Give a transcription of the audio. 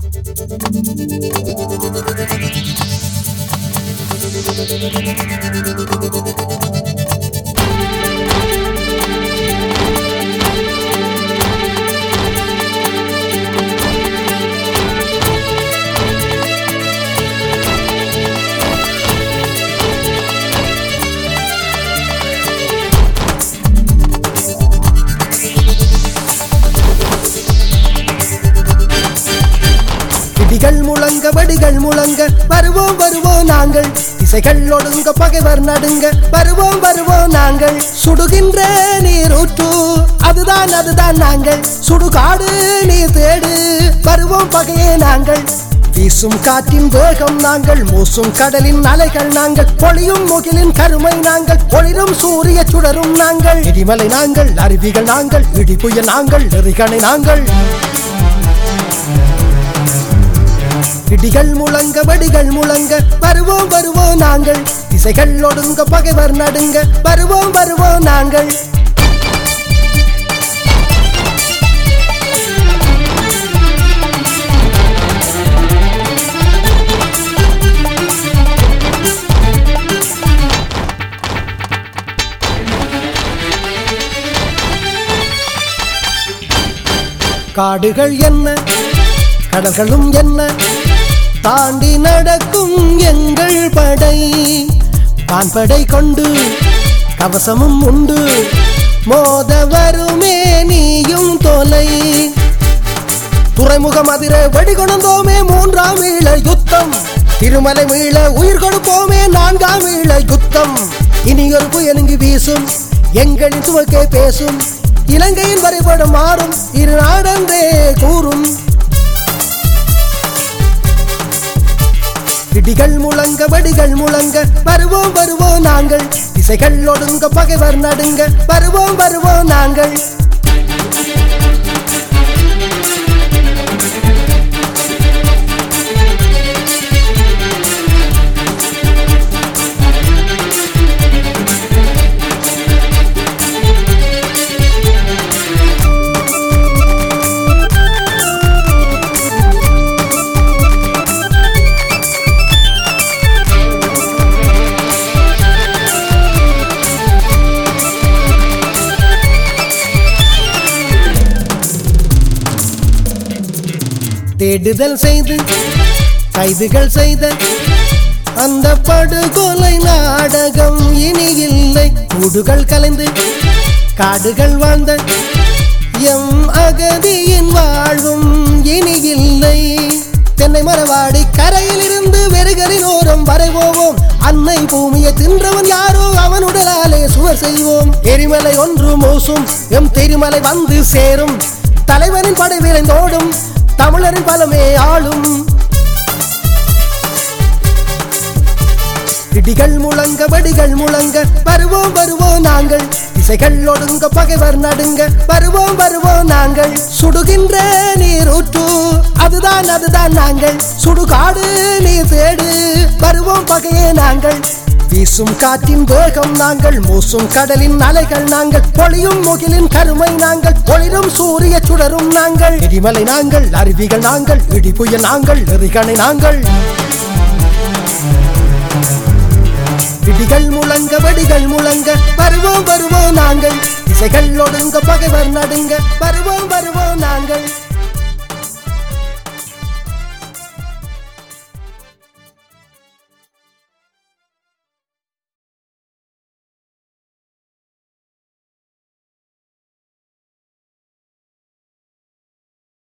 இடிகள் முழங்க வெடிகள் முழங்க வருவோம் வருவோம் நாங்கள் திசைகள் ஒடுங்க பகைவர் நடுங்க வருவோம் வருவோம் நாங்கள் சுடுகின்ற நீர் ஊற்று அதுதான் அதுதான் நாங்கள் சுடுகாடு நீர் தேடு வருவோம் பகையே நாங்கள் வீசும் காற்றின் வேகம் நாங்கள் மூசும் கடலின் அலைகள் நாங்கள் பொழியும் முகிலின் கருமை நாங்கள் ஒளிரும் சூரிய சுடரும் நாங்கள் இடிமலை நாங்கள் அருவிகள் நாங்கள் இடிபுய நாங்கள் நெறிகணை நாங்கள் இடிகள் முழங்க வெடிகள் முழங்க வருவோம் வருவோம் நாங்கள் திசைகள் ஒடுங்க பகைவர் நடுங்க வருவோம் வருவோம் நாங்கள் காடுகள் என்ன கடல்களும் என்ன தாண்டி நடக்கும் எங்கள் படை வான்படை கொண்டு கவசமும் உண்டு மோத வருமே நீயும் தொலை துறைமுகம் அதிர வெடிகொணந்தோமே மூன்றாம் ஈழ யுத்தம் திருமலை மீள உயிர் கொடுப்போமே நான்காம் ஈழ யுத்தம் இனி ஒரு புயலுங்கு வீசும் எங்களின் துவக்கே பேசும் இலங்கையின் வரைபடம் மாறும் இரு நாடன்றே கூறும் இடிகள் முழங்க வெடிகள் முழங்க வருவோம் வருவோம் நாங்கள் திசைகள் ஒடுங்க பகைவர் நடுங்க வருவோம் வருவோம் நாங்கள் தேடுதல் செய்து கைதுகள் செய்த அந்த படுகொலை நாடகம் இனி இல்லை கூடுகள் கலைந்து காடுகள் வாழ்ந்த எம் அகதியின் வாழ்வும் இனி இல்லை தென்னை மரவாடி கரையில் இருந்து வெறுகரின் ஓரம் வரைவோம் அன்னை பூமியை தின்றவன் யாரோ அவனுடலாலே சுவர் செய்வோம் எரிமலை ஒன்று மோசும் எம் தெரிமலை வந்து சேரும் தலைவனின் படை விரைந்தோடும் தமிழரின் பலமே ஆளும் இடிகள் முழங்க வெடிகள் முழங்க வருவோம் வருவோம் நாங்கள் திசைகள் ஒடுங்க பகைவர் நடுங்க வருவோம் வருவோம் நாங்கள் சுடுகின்ற நீர் ஊற்று அதுதான் அதுதான் நாங்கள் சுடுகாடு நீர் தேடு வருவோம் பகையே நாங்கள் வீசும் காற்றின் வேகம் நாங்கள் மூசும் கடலின் அலைகள் நாங்கள் பொழியும் முகிலின் கருமை நாங்கள் ஒளிரும் சூரிய சுடரும் நாங்கள் இடிமலை நாங்கள் அருவிகள் நாங்கள் இடிபுய நாங்கள் நெறிகணை நாங்கள் இடிகள் முழங்க வெடிகள் முழங்க வருவோம் வருவோம் நாங்கள் திசைகள் ஒடுங்க பகைவர் நடுங்க வருவோம் வருவோம் நாங்கள்